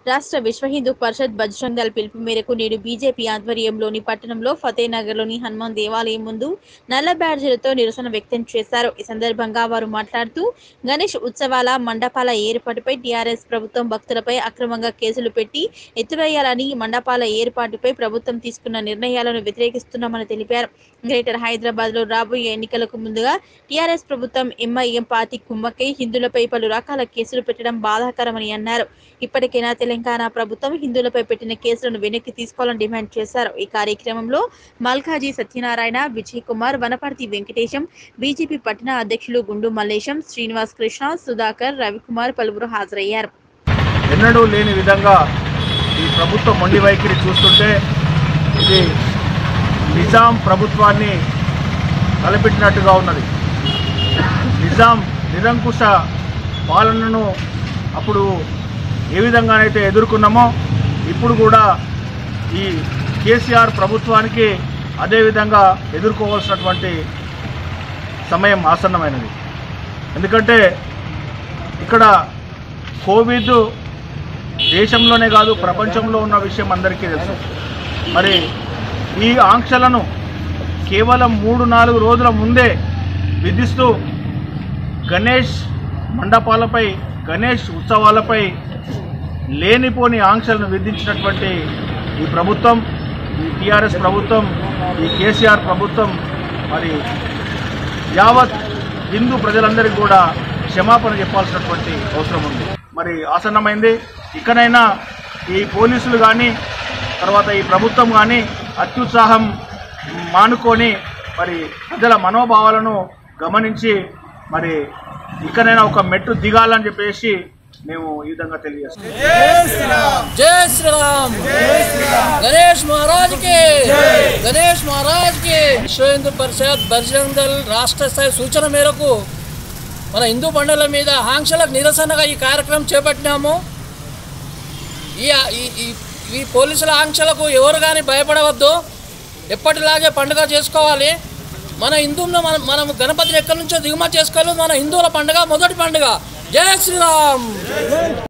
రాష్ట్ర విశ్వ హిందూ పరిషత్ బజరంగ్ దళ్ పిలుపు మేరకు నేడు బీజేపీ ఆధ్వర్యంలోని పట్టణంలో ఫతేనగర్లోని హనుమాన్ దేవాలయం ముందు నల్ల బ్యాడ్జీలతో నిరసన వ్యక్తం చేశారు ఈ సందర్భంగా వారు మాట్లాడుతూ గణేష్ ఉత్సవాల మండపాల ఏర్పాటుపై టీఆర్ఎస్ ప్రభుత్వం భక్తులపై అక్రమంగా కేసులు పెట్టి ఎత్తువేయాలని మండపాల ఏర్పాటుపై ప్రభుత్వం తీసుకున్న నిర్ణయాలను వ్యతిరేకిస్తున్నామని తెలిపారు గ్రేటర్ హైదరాబాద్ లో రాబోయే ఎన్నికలకు ముందుగా టీఆర్ఎస్ ప్రభుత్వం ఎంఐఎం పార్టీ కుమ్మక్కై హిందువులపై పలు రకాల కేసులు పెట్టడం బాధాకరమని అన్నారు ఇప్పటికైనా తెలంగాణ ప్రభుత్వం హిందువులపై పెట్టిన కేసులను వెనక్కి తీసుకోవాలని డిమాండ్ చేశారు ఈ కార్యక్రమంలో మల్కాజీ సత్యనారాయణ విజయ్ కుమార్ వనపర్తి వెంకటేశం బీజేపీ పట్టణ అధ్యక్షులు గుండు మల్లేశం శ్రీనివాస్ కృష్ణ సుధాకర్ రవికుమార్ పలువురు హాజరయ్యారు ఎన్నడూ లేని విధంగా ఈ ప్రభుత్వ మొండి వైఖరి చూస్తుంటే ఇది నిజాం ప్రభుత్వాన్ని తలపెట్టినట్టుగా ఉన్నది నిజాం నిరంకుశ పాలనను అప్పుడు ఏ విధంగానైతే ఎదుర్కొన్నామో ఇప్పుడు కూడా ఈ కేసీఆర్ ప్రభుత్వానికి అదేవిధంగా ఎదుర్కోవాల్సినటువంటి సమయం ఆసన్నమైనది ఎందుకంటే ఇక్కడ కోవిడ్ దేశంలోనే కాదు ప్రపంచంలో ఉన్న విషయం అందరికీ తెలుసు మరి ఈ ఆంక్షలను కేవలం మూడు నాలుగు రోజుల ముందే విధిస్తూ గణేష్ మండపాలపై గణేష్ ఉత్సవాలపై లేనిపోని ఆంక్షలను విధించినటువంటి ఈ ప్రభుత్వం ఈ టీఆర్ఎస్ ప్రభుత్వం ఈ కేసీఆర్ ప్రభుత్వం మరి యావత్ హిందూ ప్రజలందరికీ కూడా క్షమాపణ చెప్పాల్సినటువంటి అవసరం ఉంది మరి ఆసన్నమైంది ఇకనైనా ఈ పోలీసులు కానీ తర్వాత ఈ ప్రభుత్వం కానీ అత్యుత్సాహం మానుకొని మరి ప్రజల మనోభావాలను గమనించి మరి ఇకనైనా ఒక మెట్టు దిగాలని చెప్పేసి మేము ఈ విధంగా తెలియజేస్తాం जय श्री राम गणेश महाराज के గణేష్ మహారాజ్ కి విశ్వ హిందూ పరిషత్ బజరంగ్ దళ్ రాష్ట్ర స్థాయి సూచన మేరకు మన హిందూ పండుగల మీద ఆంక్షలకు నిరసనగా ఈ కార్యక్రమం చేపట్టినాము ఈ ఈ- ఈ- ఈ పోలీసుల ఆంక్షలకు ఎవరు కానీ భయపడవద్దు ఎప్పటిలాగే పండుగ చేసుకోవాలి మన హిందువులను మనం మనం గణపతిని ఎక్కడి నుంచో దిగుమతి చేసుకోవాలి మన హిందువుల పండుగ మొదటి పండుగ జయ శ్రీరామ్